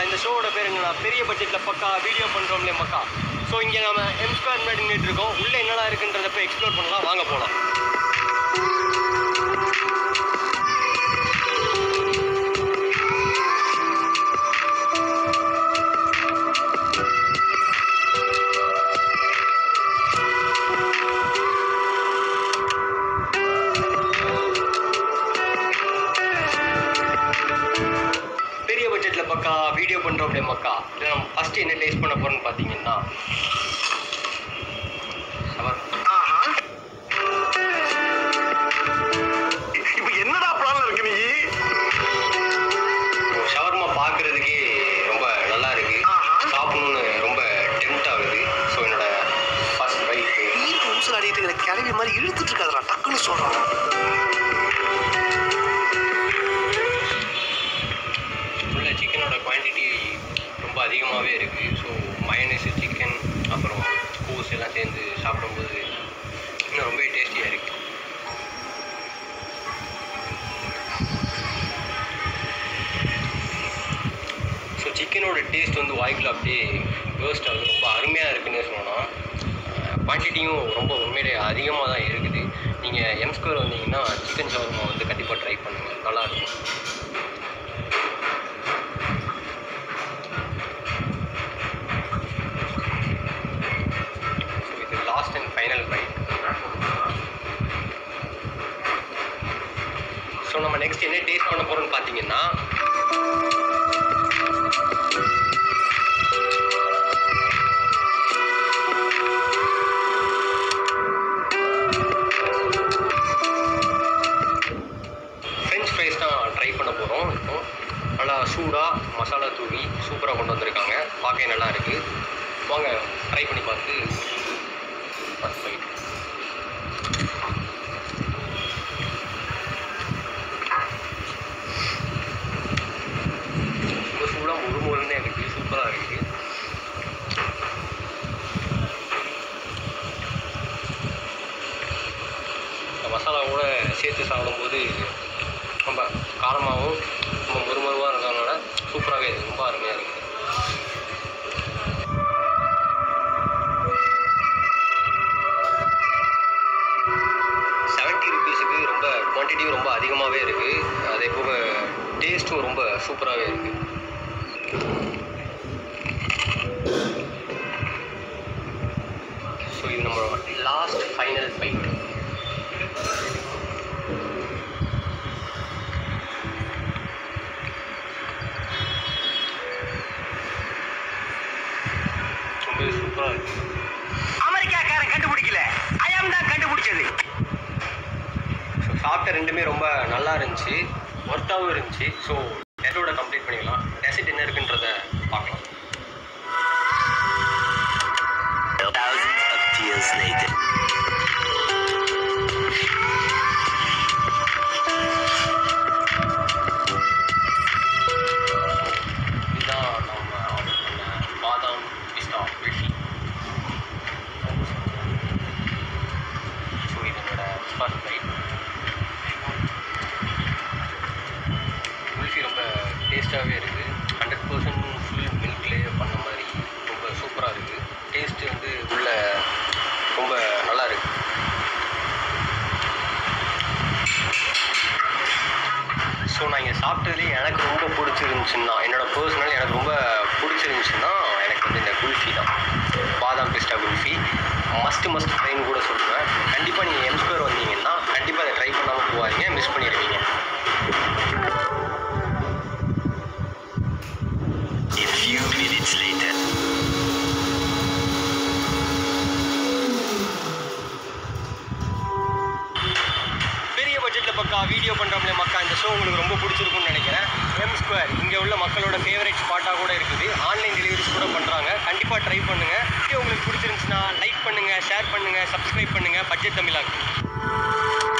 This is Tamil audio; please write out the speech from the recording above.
இந்த ஷோவோட பேர் என்னன்னா பெரிய பட்ஜெட்டில் பக்கா வீடியோ பண்ணுறோம்லே மக்கா ஸோ இங்கே நம்ம எம் ஸ்கொயர் முன்னாடி நின்றுட்டு இருக்கோம் உள்ளே என்னடா இருக்குன்றத போய் எக்ஸ்ப்ளோர் பண்ணலாம் வாங்க போகலாம் பெரிய பட்ஜெட்டில் பக்கா வீடியோ பண்ணுறோம் அப்படியே மக்கா இதில் நம்ம ஃபஸ்ட்டு என்ன டேஸ்ட் பண்ண போகிறோம்னு பார்த்தீங்கன்னா சவர் ஆஹா. இப்ப என்னடா பிளான்ல இருக்கு நீ ஷவர்மா பார்க்குறதுக்கே ரொம்ப நல்லா இருக்கு ஆஹா. சாப்பிடணும்னு ரொம்ப டெம்ட் ஆகுது ஸோ என்னோட ஃபர்ஸ்ட் பைக் நீர் ஊசல் அடிட்டு இருக்கிற கிளவி மாதிரி இழுத்துட்டு இருக்காதடா டக்குன்னு சொல்றான் உள்ள சிக்கனோட குவான்டிட்டி ரொம்ப அதிகமாகவே இருக்குது ஸோ மயனஸ் சிக்கன் அப்புறம் கோஸ் எல்லாம் சேர்ந்து சாப்பிடும்போது இன்னும் ரொம்ப டேஸ்டியாக இருக்குது ஸோ சிக்கனோட டேஸ்ட் வந்து வாய்க்குள்ள அப்படியே பேர்ஸ்ட் ஆகுது ரொம்ப அருமையாக இருக்குன்னே சொல்லலாம் குவான்டிட்டியும் ரொம்ப உண்மையிலே அதிகமாக தான் இருக்குது நீங்கள் எம் ஸ்கொயர் வந்தீங்கன்னா சிக்கன் ஷவர்மா வந்து கண்டிப்பாக ட்ரை பண்ணுங்கள் நல்லாயிருக்கும் ஸோ இது last and final bite so நம்ம நெக்ஸ்ட் என்ன டேஸ்ட் பண்ண போகிறோம்னு பார்த்தீங்கன்னா ஃப்ரெஞ்ச் ஃப்ரைஸ் தான் ட்ரை பண்ண போகிறோம் இப்போ நல்லா சூடாக மசாலா தூவி சூப்பராக கொண்டு வந்திருக்காங்க பார்க்க நல்லா இருக்குது வாங்க ட்ரை பண்ணி பார்த்து ஃபஸ்ட் பைட் ரொம்ப சூடாக முறு முருன்னு இருக்குது சூப்பராக இருக்குது இந்த மசாலாவோட சேர்த்து சாப்பிடும்போது ரொம்ப காரமாகவும் ரொம்ப முறுமுறுவாக இருக்கிறதுனால சூப்பராகவே இருக்குது ரொம்ப அருமையாக இருக்குது செவன்ட்டி ருபீஸுக்கு ரொம்ப குவான்டிட்டியும் ரொம்ப அதிகமாகவே இருக்குது அதே போக டேஸ்ட்டும் ரொம்ப சூப்பராகவே இருக்குது ஸோ இது நம்மளோட லாஸ்ட் ஃபைனல் ஃபைட் ரொம்ப சூப்பராக இருக்குது அமெரிக்காக்காரன் கண்டுபிடிக்கல அயம் தான் கண்டுபிடிச்சது ஸோ சாப்பிட்ட ரெண்டுமே ரொம்ப நல்லா இருந்துச்சு ஒர்த்தாகவும் இருந்துச்சு ஸோ டெசர்ட்டோட கம்ப்ளீட் பண்ணிக்கலாம் டெசர்ட் என்ன இருக்குன்றத பார்க்கலாம் Thousands of tears later. இதுதான் நம்ம ஆர்டர் பண்ண பாதாம் பிஸ்தா குல்ஃபி ஸோ இது என்னோட ஃபர்ஸ்ட் பைட் குல்ஃபி ரொம்ப டேஸ்ட்டாகவே இருக்குது ஹண்ட்ரட் பர்சன்ட் ஃபுல் மில்க்லேயே பண்ண மாதிரி ரொம்ப சூப்பராக இருக்குது டேஸ்ட்டு வந்து உள்ள ரொம்ப நல்லா இருக்குது ஸோ நான் இங்கே சாப்பிட்டதுலேயே எனக்கு ரொம்ப பிடிச்சிருந்துச்சுன்னா என்னோட பர்சனல் எனக்கு ரொம்ப பிடிச்சிருந்துச்சுன்னா எனக்கு வந்து இந்த குல்ஃபி தான் பாதாம் பிஸ்டா குல்ஃபி மஸ்ட் மஸ்ட் ட்ரைன்னு கூட சொல்லுவேன் கண்டிப்பாக நீங்கள் எம் ஸ்கொயர் வந்தீங்கன்னா கண்டிப்பாக அதை ட்ரை பண்ணாமல் போகாதீங்க மிஸ் பண்ணிடுவீங்க A few minutes later. பெரிய பட்ஜெட்டில் பக்கா வீடியோ பண்ணுறோம்ல மக்கா இந்த ஷோ உங்களுக்கு ரொம்ப பிடிச்சிருக்கும்னு நினைக்கிறேன் எம் ஸ்கொயர் இங்கே உள்ள மக்களோட ஃபேவரட் ஸ்பாட்டாக கூட இருக்குது ஆன்லைன் டெலிவரிஸ் கூட பண்ணுறாங்க கண்டிப்பாக ட்ரை பண்ணுங்கள் வீடியோ உங்களுக்கு பிடிச்சிருந்துச்சுன்னா லைக் பண்ணுங்கள் ஷேர் பண்ணுங்கள் சப்ஸ்கிரைப் பண்ணுங்கள் பட்ஜெட் தமிழாக்கு